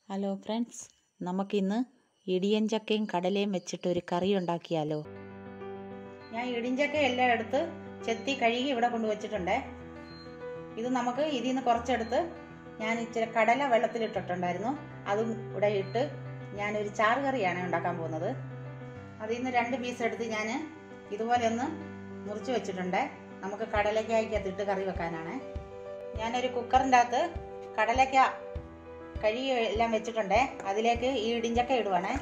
hello friends നമുക്കിന്ന് ഇടിയഞ്ചക്കയും കടലയും വെച്ചിട്ട് ഒരു കറി ഉണ്ടാക്കിയാലോ ഞാൻ ഇടിഞ്ചക്ക എല്ലാം എടുത്ത് ചെത്തി കഴുകി ഇവിടെ കൊണ്ടുവച്ചിട്ടുണ്ട് ഇത് നമുക്ക് ഇതിൽ നിന്ന് കുറച്ചെടുത്ത് ഞാൻ ഇച്ചിരി കടല വെള്ളത്തിലിട്ടിട്ടുണ്ടായിരുന്നു അതും ഇവിടെ ഇട്ട് ഞാനൊരു ചാറ് കറിയാണ് ഉണ്ടാക്കാൻ പോകുന്നത് അതിൽ നിന്ന് രണ്ട് പീസ് എടുത്ത് ഞാൻ ഇതുപോലെ ഒന്ന് മുറിച്ച് വെച്ചിട്ടുണ്ട് നമുക്ക് കടലയ്ക്കകത്ത് ഇട്ട് കറി വെക്കാനാണ് ഞാനൊരു കുക്കറിൻ്റെ അകത്ത് കടലയ്ക്ക കഴുകി എല്ലാം വെച്ചിട്ടുണ്ട് അതിലേക്ക് ഈ ഇടിഞ്ചക്ക ഇടുവാണേ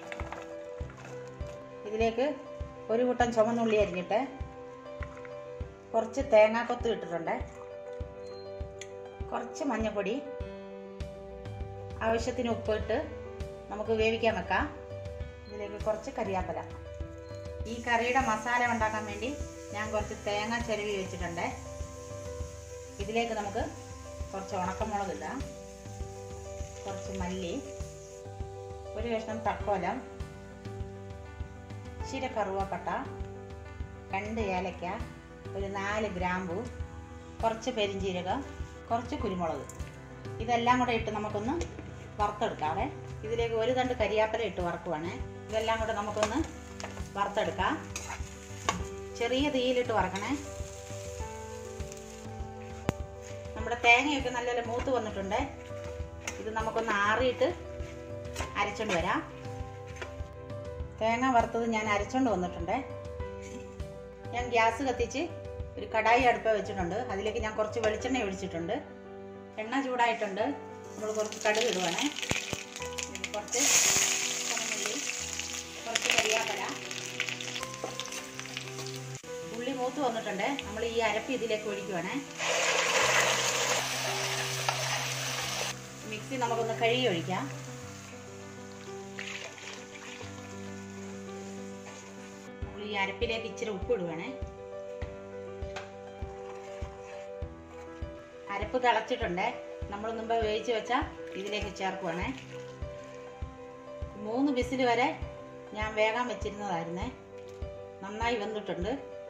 ഇതിലേക്ക് ഒരു കൂട്ടം ചുമന്നുള്ളി അരിഞ്ഞിട്ട് കുറച്ച് തേങ്ങാക്കൊത്ത് ഇട്ടിട്ടുണ്ട് കുറച്ച് മഞ്ഞൾപ്പൊടി ആവശ്യത്തിന് ഉപ്പിട്ട് നമുക്ക് വേവിക്കാൻ വെക്കാം ഇതിലേക്ക് കുറച്ച് കരിയാപ്പല ഈ കറിയുടെ മസാല ഉണ്ടാക്കാൻ വേണ്ടി ഞാൻ കുറച്ച് തേങ്ങ ചെരുവി വെച്ചിട്ടുണ്ട് ഇതിലേക്ക് നമുക്ക് കുറച്ച് ഉണക്കമുളക് ഇടാം കുറച്ച് മല്ലി ഒരു കഷ്ണം തക്കോലം ഇച്ചിരി കറുവപ്പട്ട രണ്ട് ഏലക്ക ഒരു നാല് ഗ്രാമ്പു കുറച്ച് പെരിഞ്ചീരകം കുറച്ച് കുരുമുളക് ഇതെല്ലാം കൂടെ ഇട്ട് നമുക്കൊന്ന് വറുത്തെടുക്കാവേ ഇതിലേക്ക് ഒരു തണ്ട് കരിയാപ്പല ഇട്ട് വറക്കുവാണ് ഇതെല്ലാം കൂടെ നമുക്കൊന്ന് വറുത്തെടുക്കാം ചെറിയ തീയിലിട്ട് വറക്കണേ നമ്മുടെ തേങ്ങയൊക്കെ നല്ലപോലെ മൂത്ത് വന്നിട്ടുണ്ട് ഇത് നമുക്കൊന്ന് ആറിയിട്ട് അരച്ചോണ്ട് വരാം തേങ്ങ വറുത്തത് ഞാൻ അരച്ചോണ്ട് വന്നിട്ടുണ്ട് ഞാൻ ഗ്യാസ് കത്തിച്ച് ഒരു കടായി അടുപ്പ വെച്ചിട്ടുണ്ട് അതിലേക്ക് ഞാൻ കുറച്ച് വെളിച്ചെണ്ണ ഒഴിച്ചിട്ടുണ്ട് എണ്ണ ചൂടായിട്ടുണ്ട് നമ്മൾ കുറച്ച് കടുക് ഇടുവാണ് കുറച്ച് ചുമന്നുള്ളി കുറച്ച് കരിയാപ്പല ഉള്ളി മൂത്ത് വന്നിട്ടുണ്ട് നമ്മൾ ഈ അരപ്പ് ഇതിലേക്ക് ഒഴിക്കുവാണേ മിക്സി നമുക്കൊന്ന് കഴുകി ഒഴിക്കാം നമ്മൾ ഈ അരപ്പിലേക്ക് ഇച്ചിരി ഉപ്പ് ഇടുവാണേ അരപ്പ് തിളച്ചിട്ടുണ്ട് നമ്മൾ മുമ്പ് വേവിച്ച് വെച്ചാൽ ഇതിലേക്ക് ചേർക്കുവാണേ മൂന്ന് വിസിൽ വരെ ഞാൻ വേഗം വെച്ചിരുന്നതായിരുന്നേ നന്നായി വെന്തിട്ടുണ്ട്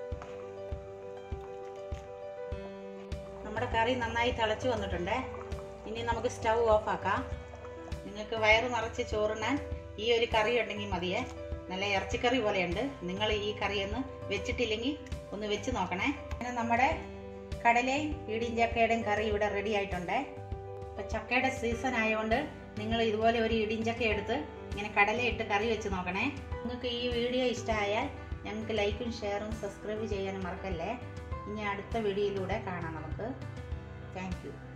നമ്മുടെ കറി നന്നായി തിളച്ച് വന്നിട്ടുണ്ട് ഇനി നമുക്ക് സ്റ്റൗ ഓഫ് ആക്കാം നിങ്ങൾക്ക് വയറ് നിറച്ച് ചോറിനാൻ ഈ ഒരു കറി ഉണ്ടെങ്കിൽ മതിയേ നല്ല ഇറച്ചിക്കറി പോലെയുണ്ട് നിങ്ങൾ ഈ കറി ഒന്ന് വെച്ചിട്ടില്ലെങ്കിൽ ഒന്ന് വെച്ച് നോക്കണേ അങ്ങനെ നമ്മുടെ കടലയും ഇടിഞ്ചക്കയുടെയും കറി ഇവിടെ റെഡി ആയിട്ടുണ്ട് ഇപ്പം ചക്കയുടെ സീസൺ ആയതുകൊണ്ട് നിങ്ങൾ ഇതുപോലെ ഒരു ഇടിഞ്ചക്ക എടുത്ത് ഇങ്ങനെ കടലയിട്ട് കറി വെച്ച് നോക്കണേ നിങ്ങൾക്ക് ഈ വീഡിയോ ഇഷ്ടമായാൽ ഞങ്ങൾക്ക് ലൈക്കും ഷെയറും സബ്സ്ക്രൈബ് ചെയ്യാനും മറക്കല്ലേ ഇനി അടുത്ത വീഡിയോയിലൂടെ കാണാം നമുക്ക് താങ്ക്